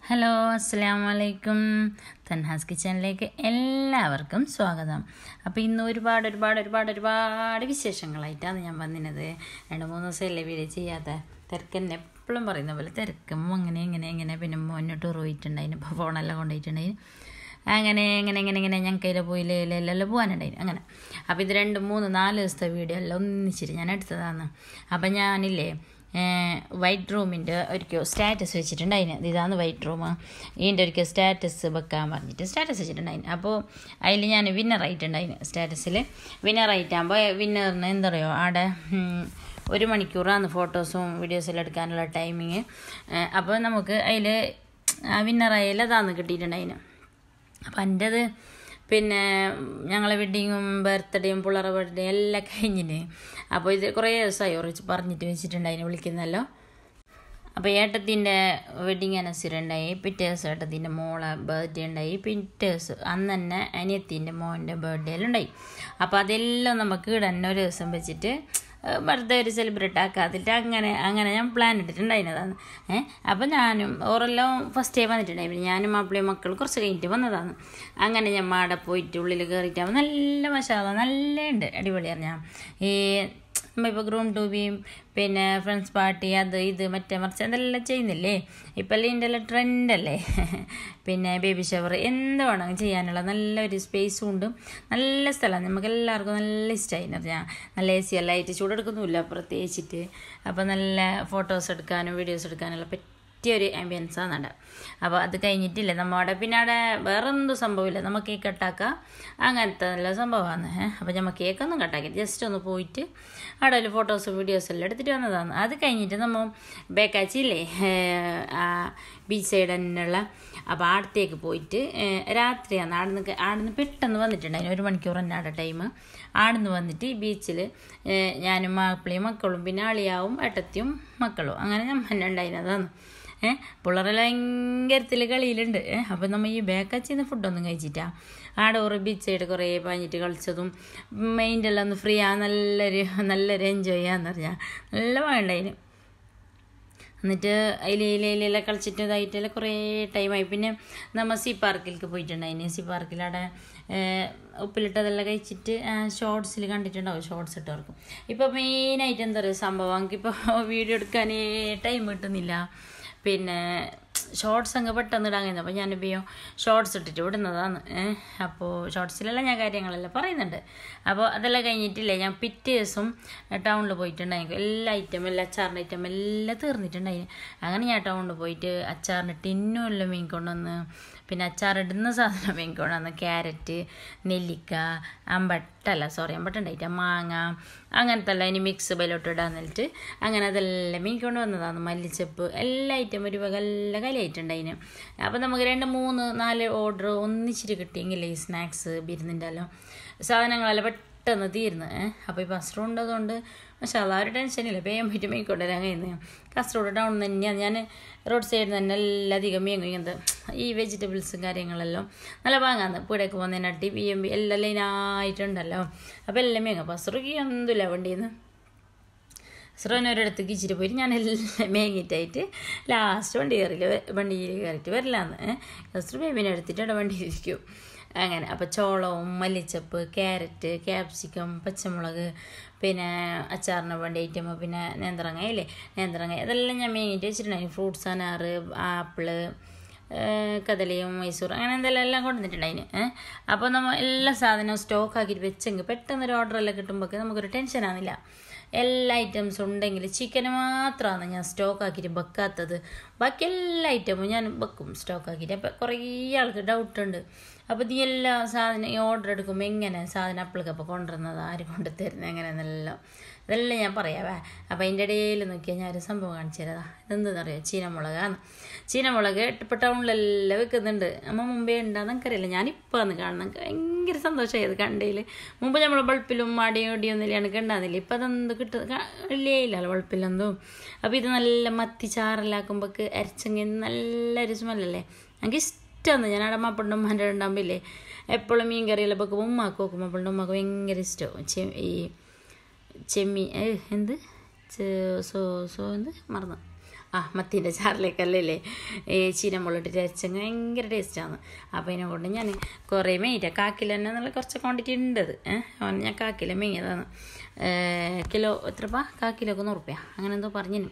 Hello അസ്സാം വലൈക്കും തൻഹാസ് കിച്ചണിലേക്ക് എല്ലാവർക്കും സ്വാഗതം അപ്പോൾ ഇന്ന് ഒരുപാട് ഒരുപാട് ഒരുപാട് ഒരുപാട് വിശേഷങ്ങളായിട്ടാണ് ഞാൻ വന്നിരുന്നത് രണ്ട് മൂന്ന് ദിവസമല്ലേ വീഡിയോ ചെയ്യാത്ത തിരക്കെന്നെ എപ്പോഴും പറയുന്ന പോലെ തിരക്കും അങ്ങനെ ഇങ്ങനെ ഇങ്ങനെ പിന്നെ മോനെ ടൂർ പോയിട്ടുണ്ടായിന് ഇപ്പോൾ ഫോണെല്ലാം കൊണ്ടുപോയിട്ടുണ്ടായിന് അങ്ങനെ ഇങ്ങനെ ഇങ്ങനെ ഇങ്ങനെ ഞങ്ങൾക്ക് അതിൽ പോയില്ലേ എല്ലാം പോകാനുണ്ടായിന് അങ്ങനെ അപ്പോൾ ഇത് രണ്ട് മൂന്ന് നാല് ദിവസത്തെ വീഡിയോ എല്ലാം ഒന്നിച്ചിട്ട് ഞാൻ എടുത്തതാണ് അപ്പം ഞാനില്ലേ വൈറ്റ് റൂമിൻ്റെ ഒരിക്കൽ സ്റ്റാറ്റസ് വെച്ചിട്ടുണ്ടായിന് ഇതാണ് വൈറ്റ് റൂം ഇതിൻ്റെ ഒരിക്കൽ സ്റ്റാറ്റസ് വെക്കാൻ പറഞ്ഞിട്ട് സ്റ്റാറ്റസ് വെച്ചിട്ടുണ്ടായിന് അപ്പോൾ അതിൽ ഞാൻ വിന്നറായിട്ടുണ്ടായിന് സ്റ്റാറ്റസിൽ വിന്നറായിട്ടാകുമ്പോൾ വിന്നറിന് എന്താ പറയുക അവിടെ ഒരു മണിക്കൂറാണ് ഫോട്ടോസും വീഡിയോസെല്ലാം എടുക്കാനുള്ള ടൈമിങ് അപ്പോൾ നമുക്ക് അതിൽ വിന്നറായാലും അതാണ് കിട്ടിയിട്ടുണ്ടായിന് അപ്പം എൻ്റെത് പിന്നെ ഞങ്ങളെ വെഡ്ഡിങ്ങും ബർത്ത്ഡേയും പിള്ളേരെ ബർത്ത്ഡേ എല്ലാം കഴിഞ്ഞിന് അപ്പോൾ ഇത് കുറേ ദിവസമായി ഉറച്ച് പറഞ്ഞിട്ട് വെച്ചിട്ടുണ്ടായിന് വിളിക്കുന്നല്ലോ അപ്പോൾ ഏട്ടത്തിൻ്റെ വെഡ്ഡിങ് അനസിർ ഉണ്ടായി പിറ്റേ ദിവസം ഏട്ടത്തിൻ്റെ മോളെ ബർത്ത്ഡേ ഉണ്ടായി പിറ്റേ ദിവസം അന്ന് തന്നെ അനിയത്തിൻ്റെ മോൻ്റെ ബർത്ത്ഡേയിലുണ്ടായി അപ്പോൾ അതെല്ലാം നമുക്ക് ഇടന്നെ ഒരു ദിവസം വെച്ചിട്ട് ബർത്ത്ഡേ ഒരു സെലിബ്രേറ്റ് ആക്കാതിട്ട് അങ്ങനെ അങ്ങനെ ഞാൻ പ്ലാൻ ഇട്ടിട്ടുണ്ടായിരുന്നതാണ് ഏഹ് അപ്പം ഞാനും ഓരെല്ലാം ഫസ്റ്റ് ടൈം വന്നിട്ടുണ്ടായിരുന്നു ഞാനും മാപ്പിളയും മക്കൾ കുറച്ച് കഴിഞ്ഞിട്ട് വന്നതാണ് അങ്ങനെ ഞാൻ മാടെ പോയിട്ട് ഉള്ളിൽ കയറിയിട്ടാകുമ്പോൾ നല്ല മസാല നല്ല ഉണ്ട് അടിപൊളിയാണ് ഞാൻ ഈ ഇപ്പോൾ ഗ്രൂം ടൂബിയും പിന്നെ ഫ്രണ്ട്സ് പാർട്ടി അത് ഇത് മറ്റേ മറിച്ച് അതെല്ലാം ചെയ്യുന്നില്ലേ ഇപ്പം എല്ലാം ഇതിൻ്റെ എല്ലാം ട്രെൻഡല്ലേ പിന്നെ ബേബി ഷവർ എന്ത് വേണമെങ്കിൽ ചെയ്യാനുള്ള നല്ലൊരു സ്പേസും ഉണ്ട് നല്ല സ്ഥലമാണ് നമുക്ക് എല്ലാവർക്കും നല്ല ഇഷ്ടമായി ഞാൻ നല്ല എ സി എല്ലാം ആയിട്ട് ചൂടെടുക്കുന്നുമില്ല പ്രത്യേകിച്ചിട്ട് അപ്പോൾ നല്ല ഫോട്ടോസ് എടുക്കാനും വീഡിയോസ് എടുക്കാനുള്ള പറ്റിയൊരു ആംബിയൻസ് ആണ് അവിടെ അപ്പോൾ അത് കഴിഞ്ഞിട്ടില്ലേ നമ്മുടെ പിന്നെ അവിടെ വേറെ എന്തും സംഭവമില്ല നമുക്ക് കേക്ക് കട്ടാക്കാം അങ്ങനത്തെ നല്ല സംഭവമാണ് അപ്പോൾ നമ്മൾ കേക്കൊന്നും കട്ടാക്കി ജസ്റ്റ് ഒന്ന് പോയിട്ട് അവിടെ ഒരു ഫോട്ടോസും വീഡിയോസും എല്ലാം എടുത്തിട്ട് വന്നതാണ് അത് കഴിഞ്ഞിട്ട് നമ്മൾ ബേക്കാച്ചില്ലേ ആ ബീച്ച് സൈഡ് തന്നെയുള്ള അപ്പോൾ ആടത്തേക്ക് പോയിട്ട് രാത്രിയാണ് ആടുന്ന് ആടുന്ന് പെട്ടെന്ന് വന്നിട്ടുണ്ടായിരുന്നു ഒരു മണിക്കൂർ തന്നെ ആടെ ടൈം ആടുന്ന് വന്നിട്ട് ബീച്ചിൽ ഞാനും മാപ്പിളയും മക്കളും പിന്നെ അളിയാവും ഏട്ടത്തിയും മക്കളും അങ്ങനെ ഞാൻ തന്നെ ഉണ്ടായിരുന്നതാണ് ഏഹ് പിള്ളേരെല്ലാം ഭയങ്കരത്തിൽ കളിയിലുണ്ട് ഏഹ് അപ്പം നമ്മൾ ഈ ബേക്കച്ചിന്ന് ഫുഡൊന്നും കഴിച്ചിട്ടാ ആടെ കുറേ ബീച്ച് സൈഡ് കുറേ പാഞ്ഞിട്ട് കളിച്ചതും മൈൻഡ് എല്ലാം ഒന്ന് ഫ്രീ ആ നല്ലൊരു നല്ലൊരു എൻജോയ് ചെയ്യാന്ന് പറഞ്ഞാൽ നല്ല വേണ്ടായിന് എന്നിട്ട് അതിൽ ഇലയിലെല്ലാം കളിച്ചിട്ട് ഇതായിട്ടെല്ലാം കുറേ ടൈമായി പിന്നെ നമ്മൾ സി പാർക്കിലേക്ക് പോയിട്ടുണ്ടായിന് സി പാർക്കിലവിടെ ഉപ്പിലിട്ടതെല്ലാം കഴിച്ചിട്ട് ഷോർട്സിൽ കണ്ടിട്ടുണ്ടാവും ഷോർട്സ് ഇട്ടവർക്കും ഇപ്പോൾ മെയിനായിട്ട് എന്താ പറയുക സംഭവം എനിക്കിപ്പോൾ വീഡിയോ എടുക്കാനേ ടൈം കിട്ടുന്നില്ല പിന്നെ ഷോർട്സ് അങ്ങ് പെട്ടെന്ന് ഇടാൻ കഴിയുന്നത് അപ്പോൾ ഞാനിപ്പോൾ ഷോർട്സ് ഇട്ടിട്ട് വിടുന്നതാണ് അപ്പോൾ ഷോർട്സിലെല്ലാം ഞാൻ കാര്യങ്ങളെല്ലാം പറയുന്നുണ്ട് അപ്പോൾ അതെല്ലാം കഴിഞ്ഞിട്ടില്ലേ ഞാൻ പിറ്റേ ദിവസം ടൗണിൽ പോയിട്ടുണ്ടായിരുന്നു എല്ലാ ഐറ്റം എല്ലാ അച്ചാറിൻ്റെ ഐറ്റം എല്ലാം തീർന്നിട്ടുണ്ടായി അങ്ങനെ ഞാൻ ടൗണിൽ പോയിട്ട് അച്ചാറിൻ്റെ ടിന്നും എല്ലാം മീൻ കൊണ്ടുവന്ന് പിന്നെ അച്ചാറിടുന്ന സാധനം മീൻ കൊണ്ടുവന്ന് ക്യാരറ്റ് നെല്ലിക്ക അമ്പട്ടല്ല സോറി അമ്പട്ടുണ്ടായിട്ട് മാങ്ങ അങ്ങനത്തെ എല്ലാം ഇനി മിക്സ് ബലോട്ട് ഇടാൻ എന്നിട്ട് അങ്ങനെ അതെല്ലാം മീൻ കൊണ്ടുവന്നതാണ് മല്ലിച്ചപ്പ് എല്ലാ ഐറ്റം ഒരു വക എല്ലാ കലയായിട്ടുണ്ടായിന് അപ്പോൾ നമുക്ക് രണ്ട് മൂന്ന് നാല് ഓർഡർ ഒന്നിച്ചിട്ട് കിട്ടിയെങ്കിലേ ഈ സ്നാക്സ് ബിരുന്നിൻ്റെ എല്ലാം സാധനങ്ങളെല്ലാം പെട്ടെന്ന് തീർന്ന് അപ്പോൾ ഈ കാസർഗോഡ് ഉണ്ടതുകൊണ്ട് പക്ഷേ അതാ ഒരു ടെൻഷനില്ല വേഗം പോയിട്ട് മീൻ കൊണ്ടുവരാൻ കഴിയുന്നത് കാസർഗോഡ് ടൗൺ തന്നെയാണ് ഞാൻ റോഡ് സൈഡിൽ തന്നെ എല്ലാം അധികം മീൻ ഇങ്ങനത്തെ ഈ വെജിറ്റബിൾസും കാര്യങ്ങളെല്ലാം നല്ല വാങ്ങാന്ന് പീടേക്ക് പോകുന്നതിനട്ടി ബി എം ബി എല്ലാം ലൈനായിട്ടുണ്ടല്ലോ അപ്പോൾ എല്ലാം മേങ്ങ അപ്പോൾ അസുറക്ക് എന്തില്ല വണ്ടിയിൽ നിന്ന് ഒരിടത്തേക്ക് ഇച്ചിരി പോയിട്ട് ഞാൻ എല്ലാം മേങ്ങിട്ടായിട്ട് ലാസ്റ്റ് വണ്ടി കയറില്ല വണ്ടിയിൽ കയറിയിട്ട് വരില്ലാന്ന് കസ്റ്റർ ബേബിനെ എടുത്തിട്ട് അവിടെ വണ്ടി ഇരിക്കും അങ്ങനെ അപ്പോൾ ചോളവും മല്ലിച്ചപ്പ് ക്യാരറ്റ് ക്യാപ്സിക്കം പച്ചമുളക് പിന്നെ അച്ചാറിന് വേണ്ടി ഐറ്റം പിന്നെ നേന്ത്രങ്ങ ഇല്ലേ നേന്ത്രങ്ങ ഇതെല്ലാം ഞാൻ മേങ്ങിയിട്ട് വെച്ചിട്ടുണ്ടായിരുന്നു ഫ്രൂട്ട്സ് അനാറ് ആപ്പിള് കദളിയും മൈസൂർ അങ്ങനെ എന്തെല്ലാം എല്ലാം കൊണ്ടുവന്നിട്ടുണ്ടായിന് അപ്പോൾ നമ്മൾ എല്ലാ സാധനവും സ്റ്റോക്ക് ആക്കിയിട്ട് വെച്ചെങ്കിൽ പെട്ടെന്ന് ഒരു ഓർഡർ എല്ലാം കിട്ടുമ്പോൾ നമുക്കൊരു ടെൻഷനാണില്ല എല്ലാ ഐറ്റംസും ഉണ്ടെങ്കിൽ ചിക്കൻ മാത്രമാണ് ഞാൻ സ്റ്റോക്ക് ആക്കിയിട്ട് വെക്കാത്തത് ബാക്കി എല്ലാ ഐറ്റമും ഞാൻ വെക്കും സ്റ്റോക്ക് ആക്കിയിട്ട് അപ്പോൾ കുറേ ആൾക്ക് ഡൗട്ടുണ്ട് അപ്പോൾ ഇത് എല്ലാ സാധനം ഈ ഓർഡർ എടുക്കുമ്പോൾ എങ്ങനെ സാധനം അപ്പിൾക്ക് അപ്പോൾ കൊണ്ടുവരുന്നത് ആര് കൊണ്ടു തരുന്നത് എങ്ങനെയെന്നെല്ലാം ഇതെല്ലാം ഞാൻ പറയാവേ അപ്പോൾ അതിൻ്റെ ഇടയിൽ നോക്കിയാൽ ഞാൻ ഒരു സംഭവം കാണിച്ചു തരാം ഇതെന്തെന്നറിയാം ചീനമുളകാണ് ചീനമുളക് ഇപ്പോൾ ടൗണിലെല്ലാം വെക്കുന്നുണ്ട് അമ്മ മുമ്പേ ഉണ്ടാകുന്ന എനിക്കറിയില്ല ഞാനിപ്പോൾ ആണ് കാണുന്നത് ഭയങ്കര സന്തോഷമായി അത് കണ്ടതിൽ മുമ്പ് നമ്മൾ ബൾപ്പിലും മടിയും ഒടിയും ഒന്നുമില്ലാണ് കണ്ടാന്നില്ല ഇപ്പം അതെന്ത് കിട്ടുക ഇല്ലേ ഇല്ലല്ലോ ബൾപ്പിലെന്തും അപ്പോൾ ഇത് നല്ല മത്തി ചാറലാക്കുമ്പോൾ അരച്ചെങ്കിൽ നല്ലൊരു സ്മെല്ലല്ലേ എനിക്ക് ഇഷ്ടമാണ് ഞാൻ അവിടെ മാപ്പിളുടെ ഉമ്മാൻ്റെ ഉണ്ടാകുമ്പോൾ എപ്പോഴും മീൻ കറിയെല്ലാം വെക്കുമ്പോൾ ഉമ്മാക്ക് വെക്കും മാപ്പിളുടെ ഉമ്മാക്ക് ഭയങ്കര ഇഷ്ടവും ഈ ചെമ്മീൻ എന്ത് സോ സോ എന്ത് മറന്നു ആ മത്തീൻ്റെ ചാറിലേക്കല്ലേ ഈ ചീനമുള്ളിട്ട് അരച്ചങ്ങ് ഭയങ്കര ടേസ്റ്റാണ് അപ്പോൾ ഇതിനെ കൊണ്ട് ഞാൻ കുറേ മെയ്റ്റ കാക്കില തന്നെ നല്ല കുറച്ച് ക്വാണ്ടിറ്റി ഉണ്ട് അത് ഏഹ് ഞാൻ കാക്കില മെയ്യതാണ് കിലോ എത്രപ്പാ കാക്കിലോക്ക് നൂറ് റുപ്യ അങ്ങനെ എന്തോ പറഞ്ഞു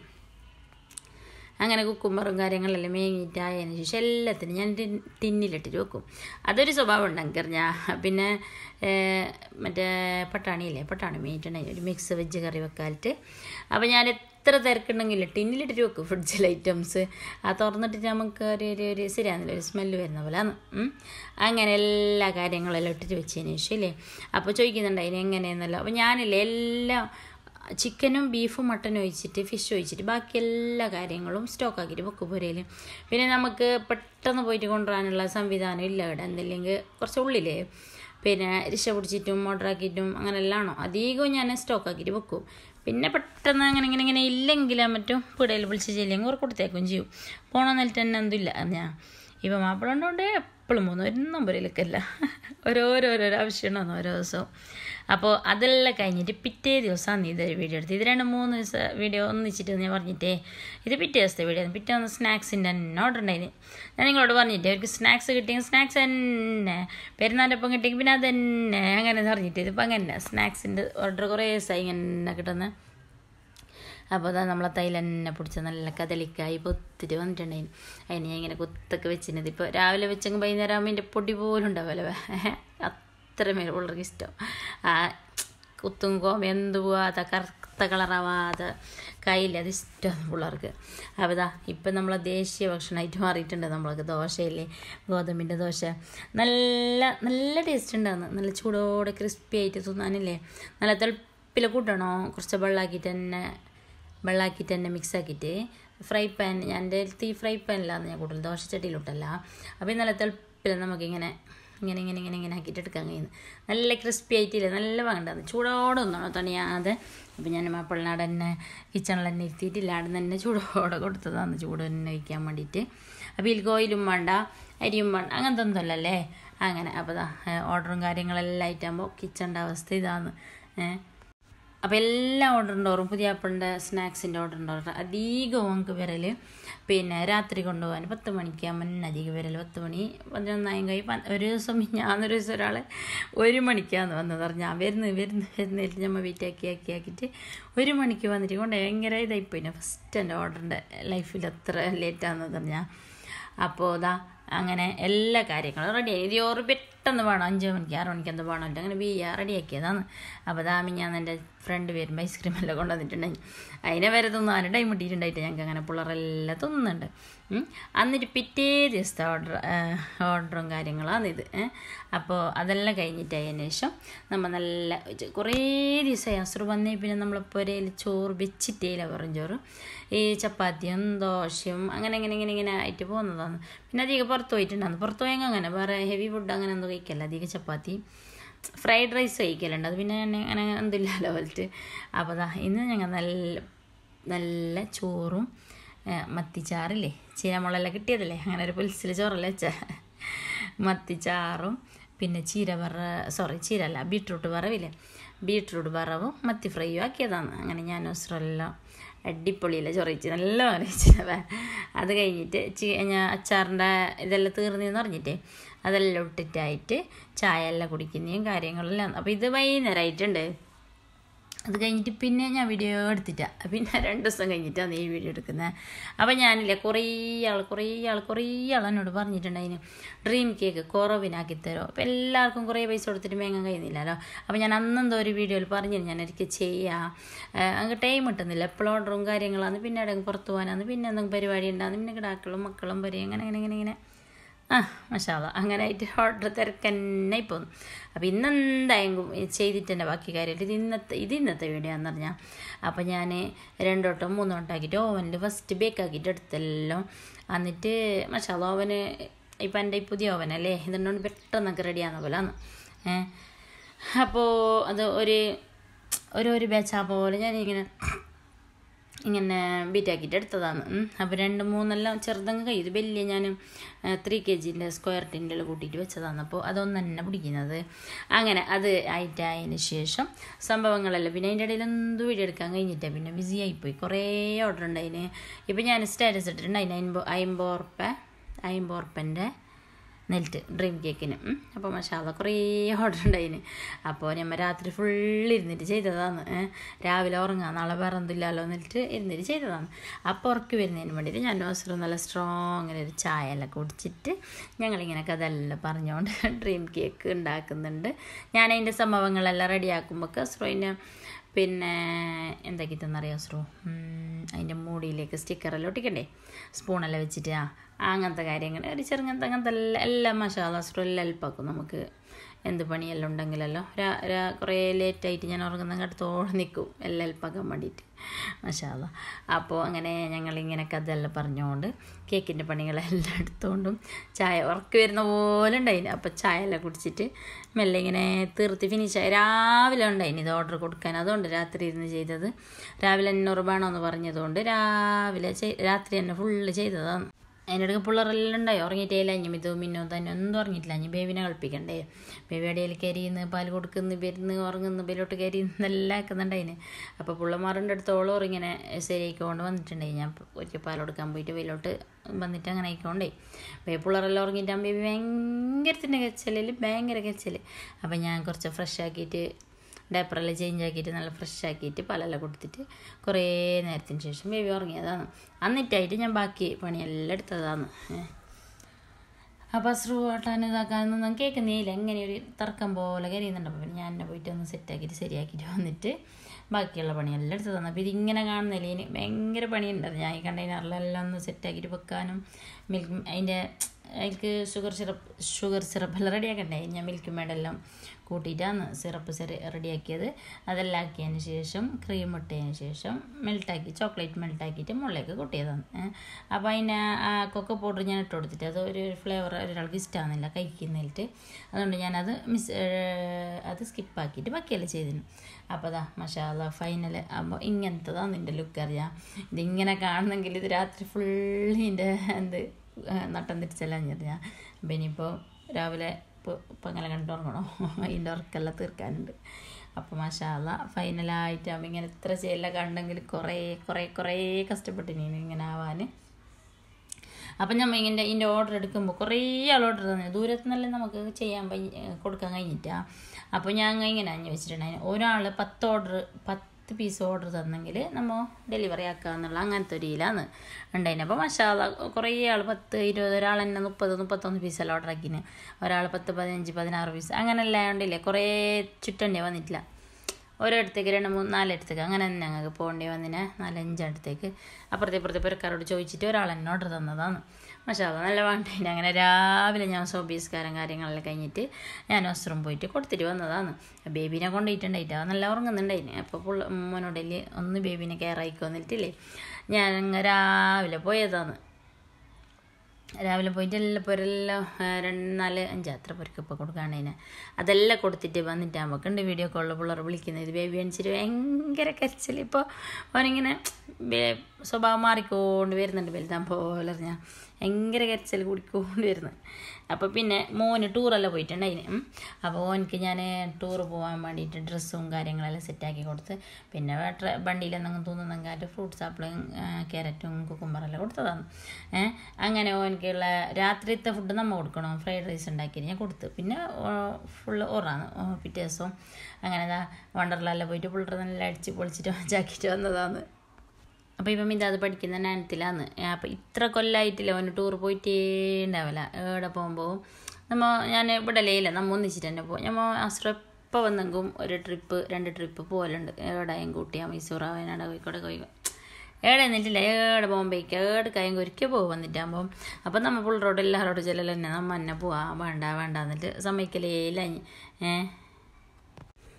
അങ്ങനെ കുക്കുമ്പറും കാര്യങ്ങളെല്ലാം മേങ്ങിയിട്ടായതിനു ശേഷം എല്ലാത്തിനും ഞാൻ ടിൻ- ടിന്നിലിട്ടിട്ട് വെക്കും അതൊരു സ്വഭാവം ഉണ്ടെങ്കിൽ ഞാൻ പിന്നെ ഏർ, മറ്റേ പട്ടാണിയില്ലേ പട്ടാണി മേയിട്ടുണ്ടെങ്കിൽ ഒരു മിക്സ് വെജ് കറി വെക്കാലിട്ട് അപ്പോൾ ഞാൻ എത്ര തിരക്കുണ്ടെങ്കിലും ടിന്നിലിട്ടിട്ട് വെക്കും ഫ്രിഡ്ജിൽ ഐറ്റംസ് ആ തുറന്നിട്ട് നമുക്ക് ഒരു ഒരു ഒരു ശരിയാകുന്നില്ല ഒരു സ്മെല്ല് വരുന്ന പോലെ ആണ് അങ്ങനെ എല്ലാ കാര്യങ്ങളെല്ലാം ഇട്ടിട്ട് വെച്ചതിന് ശേഷം ഇല്ലേ അപ്പോൾ ചോദിക്കുന്നുണ്ട് അതിന് എങ്ങനെയെന്നല്ല അപ്പോൾ ഞാനില്ലേ എല്ലാം ചിക്കനും ബീഫും മട്ടനും ഒഴിച്ചിട്ട് ഫിഷ് ഒഴിച്ചിട്ട് ബാക്കി എല്ലാ കാര്യങ്ങളും സ്റ്റോക്ക് ആക്കിയിട്ട് വെക്കും പുരയിൽ പിന്നെ നമുക്ക് പെട്ടെന്ന് പോയിട്ട് കൊണ്ടുവരാനുള്ള സംവിധാനം ഇല്ല ഇവിടെ എന്തില്ലെങ്കിൽ കുറച്ച് ഉള്ളിലേ പിന്നെ രക്ഷ പിടിച്ചിട്ടും ഓർഡറാക്കിയിട്ടും അങ്ങനെ എല്ലാം ആണോ അധികവും ഞാൻ സ്റ്റോക്ക് ആക്കിയിട്ട് വെക്കും പിന്നെ പെട്ടെന്ന് അങ്ങനെ ഇങ്ങനെ ഇങ്ങനെ ഇല്ലെങ്കിലും മറ്റും പിടയിൽ വിളിച്ച് ചെല്ലിയെങ്കിൽ ഒരു കൊടുത്തേക്കും ചെയ്യും പോകണമെന്നിട്ട് തന്നെ എന്തില്ല ഞാൻ ഇപ്പം മാപ്പിള ഉണ്ടോണ്ട് എപ്പോഴും പോകുന്നു ഒരു നമ്പറിലേക്കല്ല ഓരോരോരോരോ ആവശ്യമുണ്ടാകുന്നു ഓരോ ദിവസവും അപ്പോൾ അതെല്ലാം കഴിഞ്ഞിട്ട് പിറ്റേ ദിവസമാണ് ഇതൊരു വീഡിയോ എടുത്തത് ഇത് രണ്ട് മൂന്ന് ദിവസം വീഡിയോ ഒന്നിച്ചിട്ട് ഞാൻ പറഞ്ഞിട്ടേ ഇത് പിറ്റേ ദിവസത്തെ വീഡിയോ ആണ് പിറ്റേ ഒന്ന് സ്നാക്സിൻ്റെ തന്നെ ഓർഡർ ഉണ്ടായിരുന്നു ഞാൻ നിങ്ങളോട് പറഞ്ഞിട്ട് അവർക്ക് സ്നാക്സ് കിട്ടിയെങ്കിൽ സ്നാക്സ് തന്നെ പെരുന്നാൻ്റെ ഒപ്പം കിട്ടിയെങ്കിൽ പിന്നെ അത് തന്നെ അങ്ങനെ പറഞ്ഞിട്ട് ഇതിപ്പോൾ അങ്ങനെ സ്നാക്സിൻ്റെ ഓർഡർ കുറേ ദിവസമായി ഇങ്ങനെ കിട്ടുന്നത് അപ്പോൾ അതാ നമ്മളെ തൈല തന്നെ പിടിച്ച നല്ല കദളിക്കായി പൊത്തിട്ട് വന്നിട്ടുണ്ടായിരുന്നു അതിന് ഞാൻ ഇങ്ങനെ കുത്തൊക്കെ വെച്ചിരുന്നത് ഇപ്പോൾ രാവിലെ വെച്ചെങ്കിൽ വൈകുന്നേരം ആകുമ്പോൾ എൻ്റെ പൊടി പോലും ഉണ്ടാവുമല്ലോ അത്രമേൽ പിള്ളേർക്ക് ഇഷ്ടം ആ കുത്തും കോമ എന്ത് പോവാത്ത കറുത്ത കളറാവാതെ കയ്യിൽ അത് ഇഷ്ടമാണ് പിള്ളേർക്ക് അപ്പോൾ ഇതാ ഇപ്പം നമ്മളെ ദേശീയ ഭക്ഷണമായിട്ട് മാറിയിട്ടുണ്ട് നമ്മൾക്ക് ദോശയില്ലേ ഗോതമ്പിൻ്റെ ദോശ നല്ല നല്ല ടേസ്റ്റ് ഉണ്ടാകുന്നു നല്ല ചൂടോടെ ക്രിസ്പി ആയിട്ട് തിന്നാനില്ലേ നല്ല തിളപ്പിൽ കൂട്ടണോ കുറച്ച് വെള്ളമാക്കിയിട്ട് തന്നെ വെള്ളമാക്കിയിട്ട് തന്നെ മിക്സ് ആക്കിയിട്ട് ഫ്രൈ പാൻ ഞാൻ എൻ്റെ അടുത്ത് ഈ ഫ്രൈ പാനിലാണ് ഞാൻ കൂടുതൽ ദോശച്ചട്ടിയിലോട്ടല്ല അപ്പോൾ നല്ല തിളപ്പിൽ നമുക്കിങ്ങനെ ഇങ്ങനെ ഇങ്ങനെ ഇങ്ങനെ ഇങ്ങനെ ആക്കിയിട്ട് എടുക്കാൻ കഴിയുന്നു നല്ല ക്രിസ്പി ആയിട്ടില്ല നല്ല വേണ്ടത് ചൂടോടെ ഒന്നാണോ തണിയാതെ അപ്പോൾ ഞാൻ മാപ്പിളിനാട് തന്നെ കിച്ചണിൽ തന്നെ ഇരുത്തിയിട്ടില്ല അവിടെ തന്നെ ചൂടോടെ കൊടുത്തതാണ് ചൂട് തന്നെ വയ്ക്കാൻ വേണ്ടിയിട്ട് അപ്പോൾ ഇതിൽ ഓയിലും വേണ്ട അരിയും വേണ്ട അങ്ങനത്തെ ഒന്നുമല്ലല്ലേ അങ്ങനെ അപ്പോൾ ഇതാ ഓർഡറും കാര്യങ്ങളെല്ലാം ആയിട്ടാകുമ്പോൾ കിച്ചണിൻ്റെ അവസ്ഥ ഇതാണ് ഏഹ് അപ്പോൾ എല്ലാ ഓർഡർ ഉണ്ടോറും പുതിയ ആപ്പിളിൻ്റെ സ്നാക്സിൻ്റെ ഓർഡർ ഉണ്ടോറും അധികം നമുക്ക് വരൽ പിന്നെ രാത്രി കൊണ്ടുപോകാൻ പത്ത് മണിക്ക് മുന്നേ അധികം വരൽ പത്ത് മണി പതിനൊന്നായും കൈ ഒരു ദിവസം ഞാനൊരു ദിവസം ഒരാൾ ഒരു മണിക്കാന്ന് വന്നത് പറഞ്ഞു ഞാൻ വരുന്നു വരുന്നു വരുന്നിട്ട് നമ്മൾ വെയിറ്റ് ആക്കി ആക്കി ആക്കിയിട്ട് ഒരു മണിക്ക് വന്നിട്ട് കൊണ്ട് ഭയങ്കര ഇതായിപ്പോയി ഫസ്റ്റ് എൻ്റെ ഓർഡറിൻ്റെ ലൈഫിൽ അത്ര ലേറ്റാണെന്ന് പറഞ്ഞാൽ അപ്പോൾ ഇതാ അങ്ങനെ എല്ലാ കാര്യങ്ങളും റെഡിയായി ഇത് ഓറ് പെട്ടെന്ന് വേണം അഞ്ച് മണിക്ക് ആറ് മണിക്ക് എന്ത് വേണമല്ലോ അങ്ങനെ ബിയ്യ റെഡിയാക്കിയതാണ് അപ്പോൾ ദാമി ഞാൻ എൻ്റെ ഫ്രണ്ട് വരുമ്പോൾ ഐസ്ക്രീം എല്ലാം കൊണ്ടുവന്നിട്ടുണ്ടായി അതിനെ വരെ തിന്നാൻ ടൈം കിട്ടിയിട്ടുണ്ടായിട്ട് ഞങ്ങൾക്ക് അങ്ങനെ പിള്ളേരെല്ലാം തിന്നുന്നുണ്ട് ഉം. എന്നിട്ട് പിറ്റേ ദിവസത്തെ ഓർഡർ ഓർഡറും കാര്യങ്ങളാണ് ഇത് അപ്പോൾ അതെല്ലാം കഴിഞ്ഞിട്ടായതിനു ശേഷം നമ്മൾ നല്ല കുറേ ദിവസമായി അസുർ വന്നേ പിന്നെ നമ്മൾ പുരയിൽ ചോറ് വെച്ചിട്ടേല വെറും ചോറ് ഈ ചപ്പാത്തിയും ദോശയും അങ്ങനെ ഇങ്ങനെ ഇങ്ങനെ ഇങ്ങനെ ആയിട്ട് പോകുന്നതാണ് പിന്നെ അധികം പുറത്ത് പോയിട്ടുണ്ടാകുന്നു പുറത്ത് പോയെങ്കിൽ അങ്ങനെ വേറെ ഹെവി ഫുഡ് അങ്ങനെ ഒന്നും കഴിക്കല്ല അധികം ചപ്പാത്തി ഫ്രൈഡ് റൈസ് കഴിക്കലുണ്ട് അത് പിന്നെ ഞാൻ അങ്ങനെ എന്തില്ലല്ലോ പോലത്തെ അപ്പോൾ ദാ ഇന്ന് ഞങ്ങൾ നല്ല നല്ല ചോറും ഏ, മത്തിച്ചാറില്ലേ ചീരമുളെല്ലാം കിട്ടിയതല്ലേ അങ്ങനെ ഒരു പുൽസിൽ ചോറല്ലേ വെച്ച മത്തിച്ചാറും പിന്നെ ചീര വറ സോറി ചീര അല്ല ബീട്രൂട്ട് വറവില്ലേ ബീട്രൂട്ട് വറവും മത്തി ഫ്രൈയും ആക്കിയതാണ് അങ്ങനെ ഞാൻ ഒസറെല്ലാം അടിപൊളിയല്ലേ ചൊറിച്ച് നല്ല പറയിച്ചത് അത് കഴിഞ്ഞിട്ട് ചി- ഞാൻ അച്ചാറിൻ്റെ ഇതെല്ലാം തീർന്നെന്ന് പറഞ്ഞിട്ട് അതെല്ലാം ഇട്ടിട്ടായിട്ട് ചായ എല്ലാം കുടിക്കുന്നതും കാര്യങ്ങളെല്ലാം അപ്പോൾ ഇത് വൈകുന്നേരമായിട്ടുണ്ട് അത് കഴിഞ്ഞിട്ട് പിന്നെ ഞാൻ വീഡിയോ എടുത്തിട്ടാ പിന്നെ രണ്ട് ദിവസം കഴിഞ്ഞിട്ടാണ് ഈ വീഡിയോ എടുക്കുന്നത് അപ്പോൾ ഞാനില്ലേ കുറേ ആൾ കുറേ ആൾ കുറേ ആൾ എന്നോട് പറഞ്ഞിട്ടുണ്ടായിന് ഡ്രീം കേക്ക് കുറവിനാക്കി തരുമോ അപ്പോൾ എല്ലാവർക്കും കുറേ പൈസ കൊടുത്തിട്ട് മേങ്ങാൻ കഴിയുന്നില്ലല്ലോ അപ്പോൾ ഞാൻ അന്നെന്തോ ഒരു വീഡിയോയിൽ പറഞ്ഞിരുന്നു ഞാൻ എനിക്ക് ചെയ്യാം അങ്ങ് ടൈം കിട്ടുന്നില്ല എപ്പോഴും ഓർഡറും കാര്യങ്ങളാണ് പിന്നെ എവിടെയെങ്കിലും പുറത്ത് പോകാനാണ് പിന്നെ എന്തെങ്കിലും പരിപാടി ഉണ്ടാകുന്നു പിന്നെ കിടാക്കളും മക്കളും വരെ അങ്ങനെ അങ്ങനെ ഇങ്ങനെ ഇങ്ങനെ ആ മഷാല അങ്ങനെ ആയിട്ട് ഓർഡർ തിരക്കന്നെ പോന്നു അപ്പോൾ ഇന്നെന്തായെങ്കിലും ചെയ്തിട്ട് തന്നെ ബാക്കി കാര്യമില്ല ഇത് ഇന്നത്തെ ഇത് ഇന്നത്തെ വീഡിയോ എന്ന് പറഞ്ഞാൽ അപ്പോൾ ഞാൻ രണ്ട് വട്ടം മൂന്ന് വട്ടം ആക്കിയിട്ട് ഓവനിൽ ഫസ്റ്റ് ബേക്ക് ആക്കിയിട്ട് എടുത്തല്ലോ എന്നിട്ട് മഷാല ഓവന് ഇപ്പം എൻ്റെ ഈ പുതിയ ഓവനല്ലേ ഇതുകൊണ്ട് പെട്ടെന്നൊക്കെ റെഡിയാകുന്ന പോലെയാണ് ഏഹ് അപ്പോൾ അത് ഒരു ഒരു ഒരു ബാച്ചാ പോലെ ഞാനിങ്ങനെ ഇങ്ങനെ ബീറ്റാക്കിയിട്ട് എടുത്തതാണ് അപ്പോൾ രണ്ട് മൂന്നെല്ലാം ചെറുതങ്ങ് കൈ ഇത് വലിയ ഞാൻ ത്രീ കെ ജിൻ്റെ സ്ക്വയർ ടിൻ്റെ കൂട്ടിയിട്ട് വെച്ചതാണ് അപ്പോൾ അതൊന്നും തന്നെ പിടിക്കുന്നത് അങ്ങനെ അത് ആയിട്ടായതിന് ശേഷം സംഭവങ്ങളെല്ലാം പിന്നെ അതിൻ്റെ ഇടയിൽ എന്ത് വീഡിയോ എടുക്കാൻ കഴിഞ്ഞിട്ടാണ് പിന്നെ ബിസി ആയിപ്പോയി കുറേ ഓർഡർ ഉണ്ടായിന് ഇപ്പം ഞാൻ സ്റ്റാറ്റസ് ഇട്ടിട്ടുണ്ട് അതിന് അമ്പത് അമ്പത് ഉറുപ്പ അമ്പത് ഉറുപ്പൻ്റെ നെൽറ്റ് ഡ്രീം കേക്കിന് അപ്പോൾ മഷാല കുറേ ഓർഡർ ഉണ്ടായിന് അപ്പോൾ നമ്മൾ രാത്രി ഫുൾ ഇരുന്നിട്ട് ചെയ്തതാണ് ഏ. രാവിലെ ഉറങ്ങാം നാളെ വേറെ എന്തില്ലല്ലോ എന്നിട്ട് ഇരുന്നിട്ട് ചെയ്തതാണ് അപ്പോൾ ഉറക്കി വരുന്നതിന് വേണ്ടിയിട്ട് ഞാൻ അവസരം നല്ല സ്ട്രോങ് ഒരു ചായ എല്ലാം കുടിച്ചിട്ട് ഞങ്ങളിങ്ങനെ കഥയെല്ലാം പറഞ്ഞുകൊണ്ട് ഡ്രീം കേക്ക് ഉണ്ടാക്കുന്നുണ്ട് ഞാൻ അതിൻ്റെ സംഭവങ്ങളെല്ലാം റെഡിയാക്കുമ്പോൾ അസ്രോയിന് പിന്നെ എന്തൊക്കെയാണെന്നറിയാം അസ്രോ അതിൻ്റെ മൂടിയിലേക്ക് സ്റ്റിക്കറെല്ലാം ഒട്ടിക്കണ്ടേ സ്പൂണെല്ലാം വെച്ചിട്ട് ആ അങ്ങനത്തെ കാര്യങ്ങൾ ഒരു ചെറുങ്ങനത്തെ അങ്ങനത്തെ എല്ലാം എല്ലാം മസാല അസ്രോ എല്ലാം ഹെൽപ്പാക്കും നമുക്ക് എന്ത് പണിയെല്ലാം ഉണ്ടെങ്കിലല്ലോ രാ രാ കുറേ ലേറ്റായിട്ട് ഞാൻ ഉറങ്ങുന്ന അടുത്തോടെ നിൽക്കും എല്ലാം ഹെൽപ്പാക്കാൻ വേണ്ടിയിട്ട് മഷാല അപ്പോൾ അങ്ങനെ ഞങ്ങളിങ്ങനെ കഥയെല്ലാം പറഞ്ഞുകൊണ്ട് കേക്കിൻ്റെ പണികളെല്ലാം എടുത്തുകൊണ്ടും ചായ ഉറക്കി വരുന്ന പോലെ ഉണ്ടായിന് അപ്പോൾ ചായ എല്ലാം കുടിച്ചിട്ട് മെല്ലെ ഇങ്ങനെ തീർത്ത് ഫിനിഷായി രാവിലെ ഉണ്ടായിന് ഇത് ഓർഡർ കൊടുക്കാൻ അതുകൊണ്ട് രാത്രി ഇരുന്ന് ചെയ്തത് രാവിലെ എണ്ണൂറ് വേണമെന്ന് പറഞ്ഞതുകൊണ്ട് രാവിലെ ചെയ് രാത്രി തന്നെ ഫുള്ള് ചെയ്തതാണ് അതിനിടയ്ക്ക് പിള്ളേരെല്ലാം ഉണ്ടായി ഉറങ്ങിയിട്ടേയില്ല ഇനി ഇത് മിന്നോ തന്നെ ഒന്നും ഉറങ്ങിയിട്ടില്ല ഇനി ബേബിനെ കളിപ്പിക്കണ്ടേ ബേബി അടിയിൽ കരിയുന്ന് പാൽ കൊടുക്കുന്നു വരുന്ന് ഉറങ്ങുന്നു ബേലോട്ട് കരിയുന്നു എല്ലാം ആക്കുന്നുണ്ടായിന് അപ്പോൾ പിള്ളമാരുടെ അടുത്തോളം ഇങ്ങനെ ശരിയായിക്കൊണ്ട് വന്നിട്ടുണ്ടായി ഞാൻ ഒരിക്കൽ പാൽ കൊടുക്കാൻ പോയിട്ട് വെയിലോട്ട് വന്നിട്ട് അങ്ങനെ ആയിക്കോണ്ടേ അപ്പോൾ പിള്ളേരെല്ലാം ഉറങ്ങിയിട്ട് ബേബി ഭയങ്കരത്തിൻ്റെ കച്ചലിൽ ഭയങ്കര കച്ചൽ അപ്പോൾ ഞാൻ കുറച്ച് ഫ്രഷ് ആക്കിയിട്ട് ഡയപ്പറെല്ലാം ചേഞ്ച് ആക്കിയിട്ട് നല്ല ഫ്രഷ് ആക്കിയിട്ട് പാലെല്ലാം കൊടുത്തിട്ട് കുറേ നേരത്തിന് ശേഷം ബേബി ഉറങ്ങിയതാണ് എന്നിട്ടായിട്ട് ഞാൻ ബാക്കി പണിയെല്ലാം എടുത്തതാണ് അപ്പോൾ അസ്രു ആട്ടാൻ ഇതാക്കാനൊന്നും കേൾക്കുന്നില്ല എങ്ങനെ ഒരു തർക്കം പോലെ കരയുന്നുണ്ട് അപ്പോൾ പിന്നെ ഞാൻ എന്നെ പോയിട്ട് ഒന്ന് സെറ്റാക്കിയിട്ട് ശരിയാക്കിയിട്ട് വന്നിട്ട് ബാക്കിയുള്ള പണിയെല്ലാം എടുത്ത് തന്നെ അപ്പോൾ ഇതിങ്ങനെ കാണുന്നില്ല ഇനി ഭയങ്കര പണിയുണ്ട് അത് ഞാൻ ഈ കണ്ടെയ്നറിലെല്ലാം ഒന്ന് സെറ്റാക്കിയിട്ട് വെക്കാനും മിൽക്ക് അതിൻ്റെ അതിലേക്ക് ഷുഗർ സിറപ്പ് ഷുഗർ സിറപ്പെല്ലാം റെഡിയാക്കണ്ടേ ഞാൻ മിൽക്ക് മേഡെല്ലാം കൂട്ടിയിട്ടാണ് സിറപ്പ് സെറി റെഡിയാക്കിയത് അതെല്ലാം ആക്കിയതിന് ശേഷം ക്രീം ഇട്ടതിന് ശേഷം മെൽട്ടാക്കി ചോക്ലേറ്റ് മെൽട്ടാക്കിയിട്ട് മുകളിലേക്ക് കൂട്ടിയതാണ് അപ്പോൾ അതിന് ആ കൊക്ക പൗഡർ ഞാൻ ഇട്ട് കൊടുത്തിട്ട് അത് ഒരു ഫ്ലേവർ ഒരാൾക്ക് ഇഷ്ടമാകുന്നില്ല കഴിക്കുന്നിട്ട് അതുകൊണ്ട് ഞാനത് മിസ് അത് സ്കിപ്പാക്കിയിട്ട് ബാക്കിയെല്ലാം ചെയ്തിന് അപ്പോൾ അതാ മഷാല ഫൈനൽ ആകുമ്പോൾ ഇങ്ങനത്തതാണ് എൻ്റെ ലുക്ക് അറിയാം ഇതിങ്ങനെ കാണുന്നെങ്കിൽ ഇത് രാത്രി ഫുള്ള് ഇതിൻ്റെ എന്ത് നട്ടം തിരിച്ചെല്ലാം ഞാൻ അപ്പം ഇനിയിപ്പോൾ രാവിലെ ഇപ്പോൾ ഇപ്പം അങ്ങനെ കണ്ടുറങ്ങണോ അതിൻ്റെ ഉറക്കെല്ലാം തീർക്കാനുണ്ട് അപ്പോൾ മാഷാല്ല ഫൈനലായിട്ടാകുമ്പോൾ ഇങ്ങനെ ഇത്ര ചെയ്യലെല്ലാം കണ്ടെങ്കിൽ കുറേ കുറേ കുറേ കഷ്ടപ്പെട്ടിനി ഇങ്ങനെ ആവാൻ അപ്പം നമ്മൾ ഇങ്ങനെ ഇതിൻ്റെ ഓർഡർ എടുക്കുമ്പോൾ കുറേ ആൾ ഓർഡർ തന്നെ ദൂരത്തു നിന്നല്ലേ നമുക്ക് ചെയ്യാൻ കൊടുക്കാൻ കഴിഞ്ഞിട്ടാ അപ്പോൾ ഞാൻ ഇങ്ങനെ അഞ്ഞ് വെച്ചിട്ടുണ്ടായിരുന്നു ഒരാൾ പത്ത് ഓർഡർ പത്ത് പീസ് ഓർഡർ തന്നെങ്കിൽ നമ്മൾ ഡെലിവറി ആക്കാന്നുള്ള അങ്ങനത്തെ ഒരു ഇതിലാണ് ഉണ്ടായിന് അപ്പോൾ മഷാല കുറേ ആൾ പത്ത് ഇരുപത് ഒരാൾ തന്നെ മുപ്പത് മുപ്പത്തൊന്ന് പീസെല്ലാം ഓർഡർ ആക്കിന് ഒരാൾ പത്ത് പതിനഞ്ച് പതിനാറ് പീസ് അങ്ങനെല്ലാം ഉണ്ടില്ലേ കുറേ ചുറ്റണ്ടേ വന്നിട്ടില്ല ഓരോരുത്തേക്ക് രണ്ട് മൂന്ന് നാലിടത്തേക്ക് അങ്ങനെ തന്നെ ഞങ്ങൾക്ക് പോകേണ്ടി വന്നിനെ നാലഞ്ചിടത്തേക്ക് അപ്പുറത്തെ ഇപ്പുറത്തെ പുരക്കാരോട് ചോദിച്ചിട്ട് ഒരാൾ എന്നെ ഓർഡർ തന്നതാണ് പക്ഷേ അത് നല്ല വേണ്ടതിന് അങ്ങനെ രാവിലെ ഞാൻ സോബീസ്കാരം കാര്യങ്ങളെല്ലാം കഴിഞ്ഞിട്ട് ഞാൻ വസ്ത്രം പോയിട്ട് കൊടുത്തിട്ട് വന്നതാണ് ബേബീനെ കൊണ്ടുപോയിട്ടുണ്ടായിട്ട് അത് നല്ല ഉറങ്ങുന്നുണ്ടായിന് അപ്പോൾ പുള്ള മോനോടല് ഒന്ന് ബേബീനെ കെയർ ആയിക്കോ എന്നിട്ടില്ലേ ഞാൻ രാവിലെ പോയതാണ് രാവിലെ പോയിട്ട് എല്ലാം പൊരെല്ലാം രണ്ട് നാല് അഞ്ച് അത്ര പൊരക്കപ്പോൾ കൊടുക്കാണ്ടതിന് അതെല്ലാം കൊടുത്തിട്ട് വന്നിട്ട് നമുക്കുണ്ട് വീഡിയോ കോളിൽ പിള്ളേർ വിളിക്കുന്നത് ഇത് ബേബി അണിച്ചിട്ട് ഭയങ്കര കരച്ചിൽ ഇപ്പോൾ അവനിങ്ങനെ സ്വഭാവം മാറിക്കൊണ്ട് വരുന്നുണ്ട് വലുതാൻ പോലെ ഞാൻ ഭയങ്കര കരച്ചിൽ കൂടിക്കൊണ്ട് വരുന്നത് അപ്പോൾ പിന്നെ മോന് ടൂറെല്ലാം പോയിട്ടുണ്ടായിന് അപ്പോൾ ഓനക്ക് ഞാൻ ടൂർ പോകാൻ വേണ്ടിയിട്ട് ഡ്രസ്സും കാര്യങ്ങളെല്ലാം സെറ്റാക്കി കൊടുത്ത് പിന്നെ ട്ര വണ്ടിയിൽ എന്തെങ്കിലും തോന്നുന്നെങ്കിൽ ഫ്രൂട്ട്സ് ആപ്പിളും ക്യാരറ്റും കുക്കുംബറെല്ലാം കൊടുത്തതാണ് ഏഹ് അങ്ങനെ ഓനക്കുള്ള രാത്രിത്തെ ഫുഡ് നമ്മൾ കൊടുക്കണം ഫ്രൈഡ് റൈസ് ഉണ്ടാക്കി ഞാൻ കൊടുത്ത് പിന്നെ ഫുള്ള് ഓറാണ് പിറ്റേ ദിവസവും അങ്ങനെ വണ്ടർലെല്ലാം പോയിട്ട് പിള്ളേർ നല്ല അടിച്ച് പൊളിച്ചിട്ട് മജാക്കിയിട്ട് വന്നതാണ് അപ്പോൾ ഇപ്പം ഇത് അത് പഠിക്കുന്ന നയനത്തിലാണ് അപ്പോൾ ഇത്ര കൊല്ലമായിട്ടില്ല അവന് ടൂർ പോയിട്ടേ ഉണ്ടാവില്ല എവിടെ പോകുമ്പോൾ നമ്മൾ ഞാൻ ഇവിടെ ലേയില്ല നമ്മൾ ഒന്നിച്ചിട്ട് തന്നെ പോകും നമ്മൾ അസ്രപ്പം വന്നെങ്കും ഒരു ട്രിപ്പ് രണ്ട് ട്രിപ്പ് പോകലുണ്ട് എവിടെയും കൂട്ടിയാൽ മൈസൂർ വയനാട് കോഴിക്കോട് കോഴിക്കോട് ഏടെ എന്നിട്ടില്ല ഏടെ ബോംബെക്ക് ഏടെ കായം കൊരിക്കൽ പോകും വന്നിട്ടാകുമ്പം അപ്പം നമ്മൾ പുള്ളറോട് എല്ലാവരോടും ചെല്ലൽ തന്നെ നമ്മ തന്നെ പോവാ വേണ്ട വേണ്ട എന്നിട്ട് സമ്മതിക്കലേ ഇല്ല ഏഹ്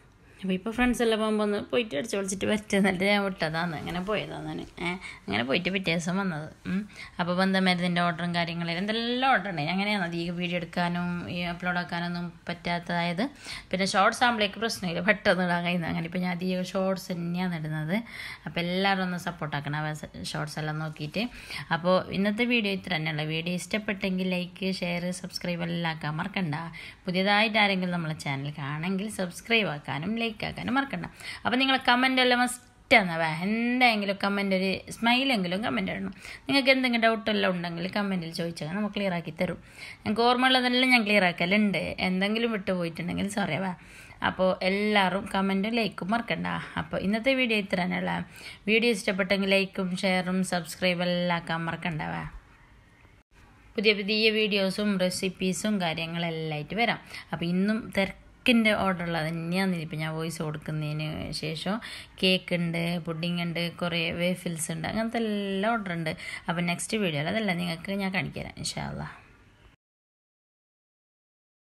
അപ്പോൾ ഇപ്പോൾ ഫ്രണ്ട്സ് എല്ലാം പോകുമ്പോൾ ഒന്ന് പോയിട്ട് അടിച്ച് വിളിച്ചിട്ട് പറ്റുന്നിട്ട് ഞാൻ വിട്ടതാണ് അങ്ങനെ പോയതാണ് ഞാൻ ഏഹ് അങ്ങനെ പോയിട്ട് പിറ്റേ ദിവസം വന്നത് അപ്പോൾ ബന്ധമരുന്നിൻ്റെ ഓർഡറും കാര്യങ്ങളും എന്തെല്ലാം ഓർഡർ ഉണ്ട് അങ്ങനെയാണ് അധികം വീഡിയോ എടുക്കാനും ഈ അപ്ലോഡ് ആക്കാനൊന്നും പറ്റാത്തതായത് പിന്നെ ഷോർട്സ് ആകുമ്പോഴേക്ക് പ്രശ്നമില്ല പെട്ടെന്ന് ഇടാൻ കഴിയുന്നത് അങ്ങനെ ഇപ്പോൾ ഞാൻ അധികം ഷോർട്സ് തന്നെയാണ് ഇടുന്നത് അപ്പോൾ എല്ലാവരും ഒന്ന് സപ്പോർട്ട് ആക്കണം ഷോർട്സ് എല്ലാം നോക്കിയിട്ട് അപ്പോൾ ഇന്നത്തെ വീഡിയോ ഇത്ര തന്നെയുള്ള വീഡിയോ ഇഷ്ടപ്പെട്ടെങ്കിൽ ലൈക്ക് ഷെയർ സബ്സ്ക്രൈബ് എല്ലാം ആക്കാൻ മറക്കണ്ട പുതിയതായിട്ട് ആരെങ്കിലും നമ്മളെ ചാനൽ കാണെങ്കിൽ സബ്സ്ക്രൈബ് ആക്കാനും ലൈക്ക് ആക്കാനും മറക്കണ്ട അപ്പോൾ നിങ്ങൾ കമൻ്റ് എല്ലാം മസ്റ്റ് എന്നാ എന്തെങ്കിലും കമൻ്റ് ഒരു സ്മൈലെങ്കിലും കമൻ്റ് ഇടണം നിങ്ങൾക്ക് എന്തെങ്കിലും ഡൗട്ടെല്ലാം ഉണ്ടെങ്കിൽ കമൻറ്റിൽ ചോദിച്ചാൽ നമുക്ക് ക്ലിയർ ആക്കി തരും ഞങ്ങൾക്ക് ഓർമ്മയുള്ളതെല്ലാം ഞാൻ ക്ലിയർ ആക്കലുണ്ട് എന്തെങ്കിലും വിട്ടു പോയിട്ടുണ്ടെങ്കിൽ സോറി വാ അപ്പോൾ എല്ലാവരും കമൻറ്റും ലൈക്കും മറക്കണ്ട അപ്പോൾ ഇന്നത്തെ വീഡിയോ ഇത്ര തന്നെയുള്ള വീഡിയോ ഇഷ്ടപ്പെട്ടെങ്കിൽ ലൈക്കും ഷെയറും സബ്സ്ക്രൈബ് എല്ലാം ആക്കാൻ മറക്കണ്ടവേ പുതിയ പുതിയ വീഡിയോസും റെസിപ്പീസും കാര്യങ്ങളെല്ലാം ആയിട്ട് വരാം അപ്പോൾ ഇന്നും തിരക്കിൻ്റെ ഓർഡർ ഉള്ളത് തന്നെയാണ് ഇപ്പം ഞാൻ വോയിസ് കൊടുക്കുന്നതിന് ശേഷം കേക്ക് ഉണ്ട് പുഡിംഗ് ഉണ്ട് കുറേ വേഫിൽസ് ഉണ്ട് അങ്ങനത്തെ എല്ലാം ഓർഡർ ഉണ്ട് അപ്പോൾ നെക്സ്റ്റ് വീഡിയോയിൽ അതെല്ലാം നിങ്ങൾക്ക് ഞാൻ കാണിച്ചു തരാം ഇൻഷാല്ലാ